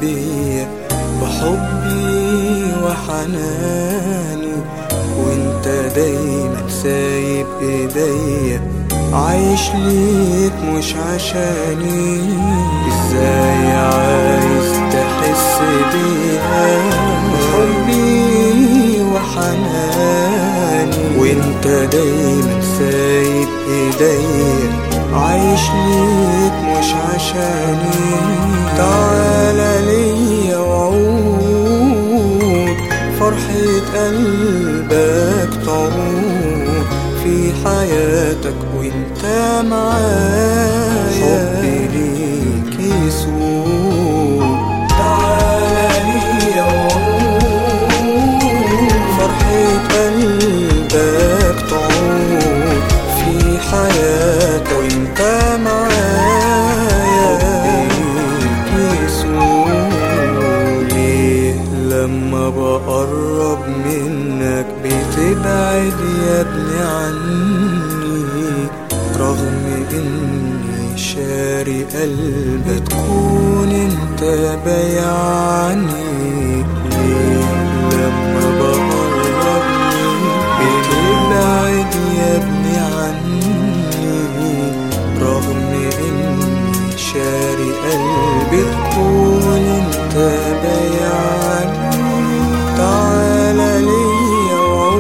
بيا بحبي وحناني وانت دايما سايب ايديا عايش ليك مش عشاني ازاي عايز تحس بيها حبي وحناني وانت دايما سايب ايديا عايش ليك مش عشاني تعالى ليا وعود فرحة قلبك تعود في حياتك وانت معايا حبي ليك يسوع تعالى ليا وعود فرحة قلبك تعود في حياتك وانت معايا حبي ليك يسوع ليه لما بقرب منك بتبعد يا ابني عني رغم اني شاري قلبي تكون انت بيعني ليه لما بقرب منك بتبعد يا ابني عني رغم اني شاري قلبي تكون انت بيعني تعالى ليا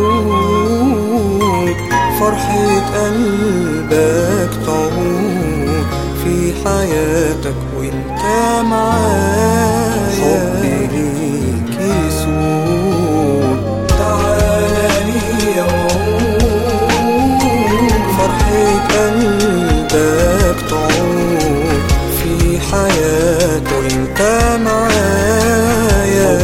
وعود فرحة قلبك تعود في حياتك وانت معايا حبي ليك يسوع تعالى ليا وعود فرحة قلبك تعود في حياتك وانت معايا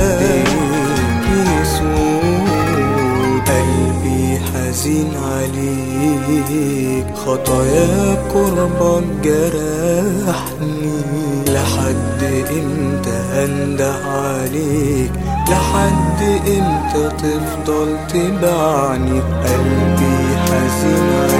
يسوع قلبي حزين عليك خطايا قربك جرحني لحد امتى انده عليك لحد امتى تفضل تبعني قلبي حزين عليك